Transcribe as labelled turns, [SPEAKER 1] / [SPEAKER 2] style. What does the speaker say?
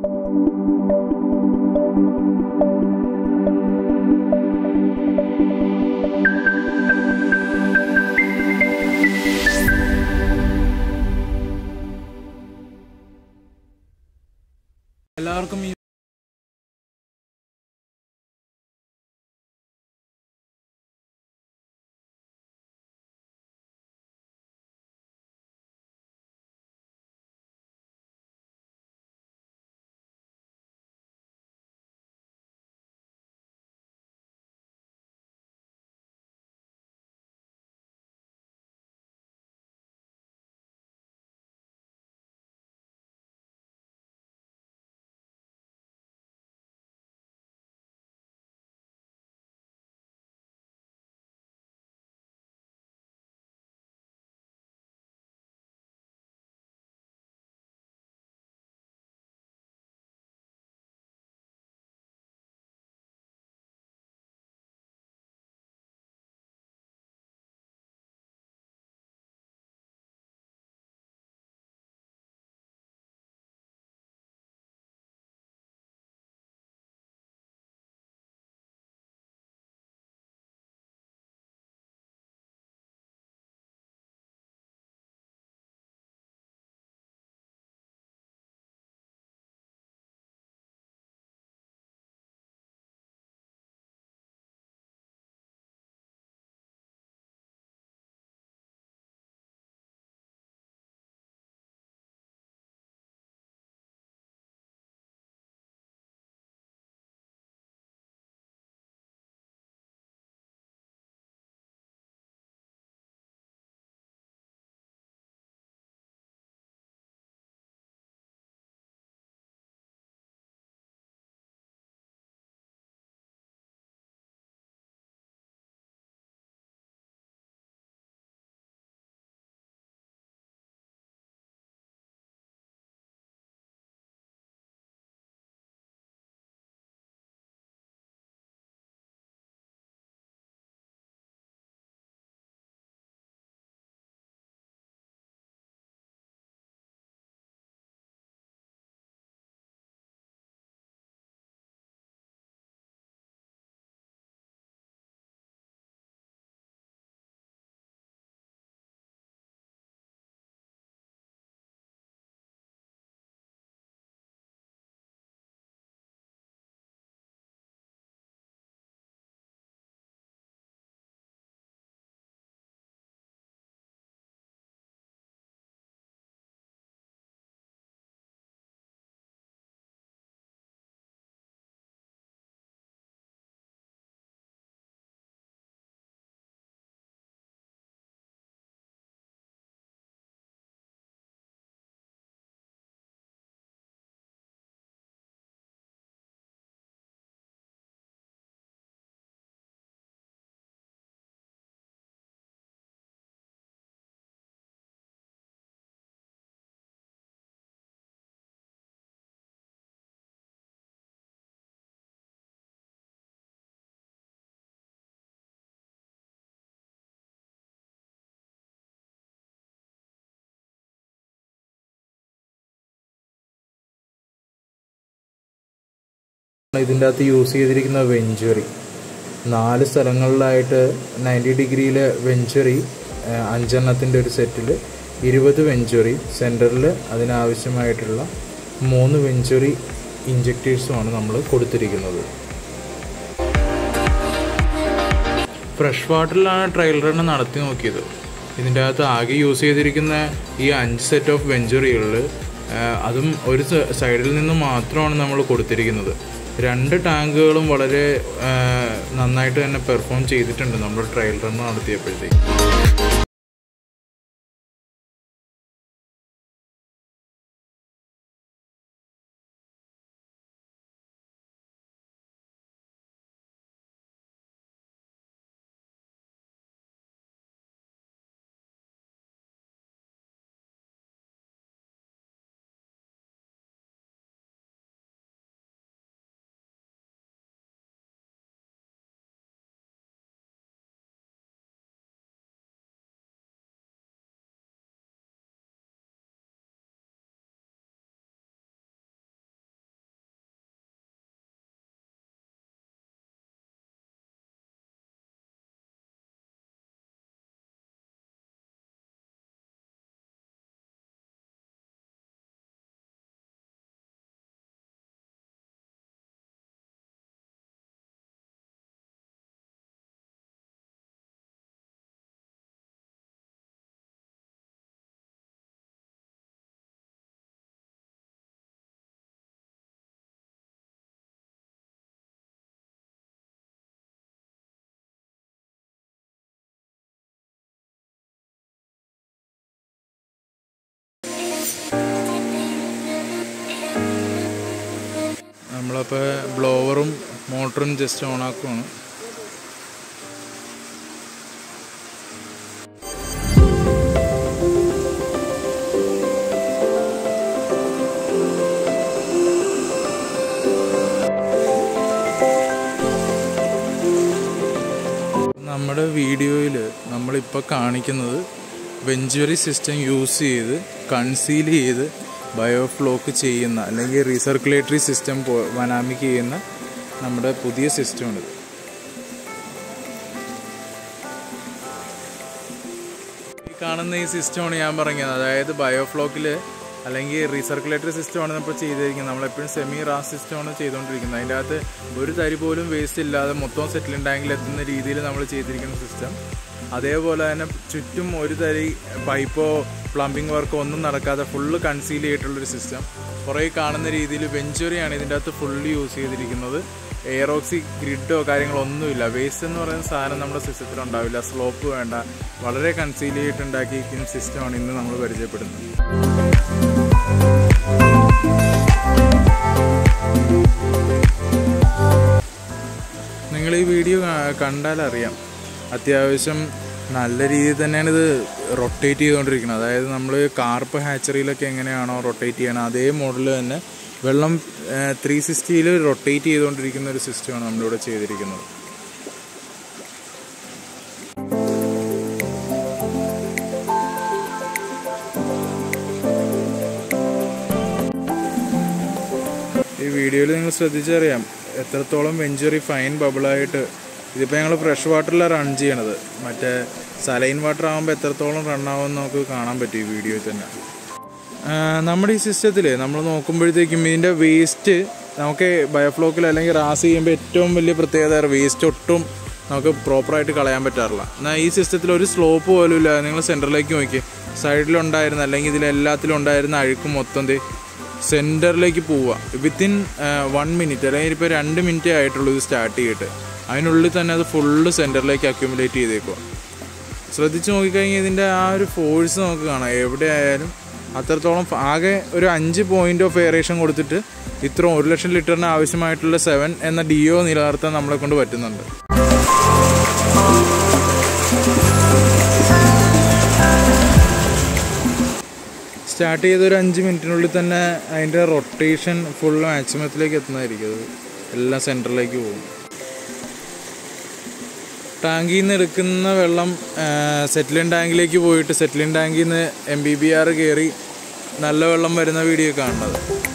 [SPEAKER 1] എല്ലാവർക്കും ഈ ഇതിൻ്റെ അകത്ത് യൂസ് ചെയ്തിരിക്കുന്ന വെഞ്ചുറി നാല് സ്ഥലങ്ങളിലായിട്ട് നയൻറ്റി ഡിഗ്രിയിൽ വെഞ്ചുറി അഞ്ചെണ്ണത്തിൻ്റെ ഒരു സെറ്റിൽ ഇരുപത് വെഞ്ചുറി സെൻറ്ററിൽ അതിനാവശ്യമായിട്ടുള്ള മൂന്ന് വെഞ്ചുറി ഇഞ്ചക്റ്റേഴ്സുമാണ് നമ്മൾ കൊടുത്തിരിക്കുന്നത് ഫ്രഷ് വാട്ടറിലാണ് ട്രയൽ റൺ നടത്തി നോക്കിയത് ഇതിൻ്റെ അകത്ത് ആകെ യൂസ് ചെയ്തിരിക്കുന്ന ഈ അഞ്ച് സെറ്റ് ഓഫ് വെഞ്ചുറികളിൽ അതും ഒരു സ- സൈഡിൽ നിന്ന് മാത്രമാണ് നമ്മൾ കൊടുത്തിരിക്കുന്നത് രണ്ട് ടാങ്കുകളും വളരെ ആ, നന്നായിട്ട് തന്നെ പെർഫോം ചെയ്തിട്ടുണ്ട് നമ്മൾ ട്രയൽ റൺ നടത്തിയപ്പോഴത്തേക്ക് നമ്മളപ്പോൾ ബ്ലോവറും മോട്ടറും ജസ്റ്റ് ഓണാക്കുവാണ് നമ്മുടെ വീഡിയോയിൽ നമ്മളിപ്പോൾ കാണിക്കുന്നത് വെഞ്ചുറി സിസ്റ്റം യൂസ് ചെയ്ത് കൺസീൽ ചെയ്ത് ബയോഫ്ലോക്ക് ചെയ്യുന്ന അല്ലെങ്കിൽ റീസർക്കുലേറ്ററി സിസ്റ്റം വനാമിക്ക് ചെയ്യുന്ന നമ്മുടെ പുതിയ സിസ്റ്റമാണിത് ഈ കാണുന്ന ഈ സിസ്റ്റമാണ് ഞാൻ പറഞ്ഞത് അതായത് ബയോഫ്ലോക്കിൽ അല്ലെങ്കിൽ റീസർക്കുലേറ്ററി സിസ്റ്റമാണ് ഇപ്പോൾ ചെയ്തിരിക്കുന്നത് നമ്മളെപ്പോഴും സെമി റാസ് സിസ്റ്റമാണ് ചെയ്തുകൊണ്ടിരിക്കുന്നത് അതിൻ്റെ അകത്ത് ഒരു തരി പോലും വേസ്റ്റ് ഇല്ലാതെ മൊത്തം സെറ്റിലിംഗ് ടാങ്കിൽ എത്തുന്ന രീതിയിൽ നമ്മൾ ചെയ്തിരിക്കുന്ന സിസ്റ്റം അതേപോലെ തന്നെ ചുറ്റും ഒരു തരി പൈപ്പോ പ്ലംബിംഗ് വർക്കോ ഒന്നും നടക്കാതെ ഫുള്ള് കൺസീൽ ചെയ്തിട്ടുള്ളൊരു സിസ്റ്റം കുറേ കാണുന്ന രീതിയിൽ വെഞ്ചുറിയാണ് ഇതിൻ്റെ അകത്ത് ഫുള്ള് യൂസ് ചെയ്തിരിക്കുന്നത് എയറോക്സി ഗ്രിഡോ കാര്യങ്ങളോ ഒന്നുമില്ല വേസ്റ്റ് എന്ന് പറയുന്ന സാധനം നമ്മുടെ സിസ്റ്റത്തിൽ ഉണ്ടാവില്ല സ്ലോപ്പ് വേണ്ട വളരെ കൺസീൽ ചെയ്തിട്ടുണ്ടാക്കിയിരിക്കുന്ന സിസ്റ്റമാണ് ഇന്ന് നമ്മൾ പരിചയപ്പെടുന്നത് നിങ്ങൾ ഈ വീഡിയോ കണ്ടാൽ അറിയാം അത്യാവശ്യം നല്ല രീതിയിൽ തന്നെയാണ് ഇത് റൊട്ടേറ്റ് ചെയ്തുകൊണ്ടിരിക്കുന്നത് അതായത് നമ്മൾ കാർപ്പ് ഹാച്ചറിയിലൊക്കെ എങ്ങനെയാണോ റൊട്ടേറ്റ് ചെയ്യണം അതേ മോഡൽ തന്നെ വെള്ളം ത്രീ സിക്സ്റ്റിയിൽ റൊട്ടേറ്റ് ചെയ്തുകൊണ്ടിരിക്കുന്ന ഒരു സിസ്റ്റമാണ് നമ്മളിവിടെ ചെയ്തിരിക്കുന്നത് ഈ വീഡിയോയിൽ നിങ്ങൾ ശ്രദ്ധിച്ചറിയാം എത്രത്തോളം വെഞ്ചുറി ഫൈൻ ബബിളായിട്ട് ഇതിപ്പോൾ ഞങ്ങൾ ഫ്രഷ് വാട്ടറിലാണ് റൺ ചെയ്യണത് മറ്റേ സലൈൻ വാട്ടർ ആകുമ്പോൾ എത്രത്തോളം റൺ ആവുമെന്ന് നമുക്ക് കാണാൻ പറ്റും ഈ വീഡിയോയിൽ തന്നെ നമ്മുടെ ഈ സിസ്റ്റത്തിൽ നമ്മൾ നോക്കുമ്പോഴത്തേക്കും ഇതിൻ്റെ വേസ്റ്റ് നമുക്ക് ബയോഫ്ലോക്കിൽ അല്ലെങ്കിൽ റാസ് ചെയ്യുമ്പോൾ ഏറ്റവും വലിയ പ്രത്യേകത വേസ്റ്റ് ഒട്ടും നമുക്ക് പ്രോപ്പറായിട്ട് കളയാൻ പറ്റാറില്ല എന്നാൽ ഈ സിസ്റ്റത്തിൽ ഒരു സ്ലോപ്പ് പോലും ഇല്ല നിങ്ങൾ സെൻറ്ററിലേക്ക് നോക്കി സൈഡിലുണ്ടായിരുന്ന അല്ലെങ്കിൽ ഇതിലെല്ലാത്തിലും ഉണ്ടായിരുന്ന അഴുക്ക് മൊത്തം ദേ സെൻറ്ററിലേക്ക് പോവുക വിത്തിൻ വൺ മിനിറ്റ് അല്ലെങ്കിൽ ഇപ്പോൾ രണ്ട് മിനിറ്റേ ആയിട്ടുള്ളൂ ഇത് സ്റ്റാർട്ട് ചെയ്തിട്ട് അതിനുള്ളിൽ തന്നെ അത് ഫുള്ള് സെൻറ്ററിലേക്ക് അക്യുമുലേറ്റ് ചെയ്തേക്കുക ശ്രദ്ധിച്ച് നോക്കിക്കഴിഞ്ഞാൽ ഇതിൻ്റെ ആ ഒരു ഫോഴ്സ് നമുക്ക് കാണാം എവിടെ ആയാലും അത്രത്തോളം ആകെ ഒരു അഞ്ച് പോയിന്റ് ഓഫ് എയറേഷൻ കൊടുത്തിട്ട് ഇത്ര ഒരു ലക്ഷം ലിറ്ററിന് ആവശ്യമായിട്ടുള്ള സെവൻ എന്ന ഡി ഒ നിലനിർത്താൻ നമ്മളെ കൊണ്ട് പറ്റുന്നുണ്ട് സ്റ്റാർട്ട് ചെയ്ത ഒരു അഞ്ച് മിനിറ്റിനുള്ളിൽ തന്നെ അതിൻ്റെ റൊട്ടേഷൻ ഫുൾ മാക്സിമത്തിലേക്ക് എത്തുന്നതായിരിക്കും അത് എല്ലാം സെൻറ്ററിലേക്ക് പോകും ടാങ്കിൽ നിന്ന് എടുക്കുന്ന വെള്ളം സെറ്റിലിംഗ് ടാങ്കിലേക്ക് പോയിട്ട് സെറ്റിലിംഗ് ടാങ്കിൽ നിന്ന് എം ബി ബി ആർ കയറി നല്ല വെള്ളം വരുന്ന വീഡിയോ കാണുന്നത്